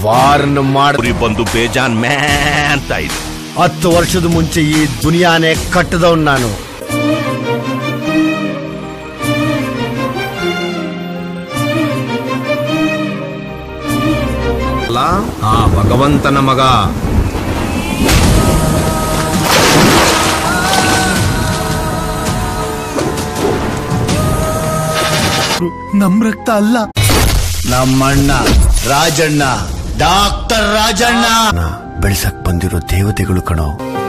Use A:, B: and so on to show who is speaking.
A: ವಾರನ್ನು ಮಾಡ
B: ಉರಿ ಬಂದು ಬೇಜಾನ್ ಮ್ಯಾ ಅಂತ ಇದೆ
A: ಹತ್ತು ವರ್ಷದ ಮುಂಚೆ ಈ ದುನಿಯಾನೇ ಕಟ್ಟದವನ್ ನಾನು
C: ಅಲ್ಲ ಆ ಭಗವಂತನ ಮಗ
A: ನಮ್ ರಕ್ತ ಅಲ್ಲ ನಮ್ಮಣ್ಣ ರಾಜಣ್ಣ ಡಾಕ್ಟರ್ ರಾಜಣ್ಣ ಬೆಳೆಸಕ್ ಬಂದಿರೋ ದೇವತೆಗಳು ಕಣೋ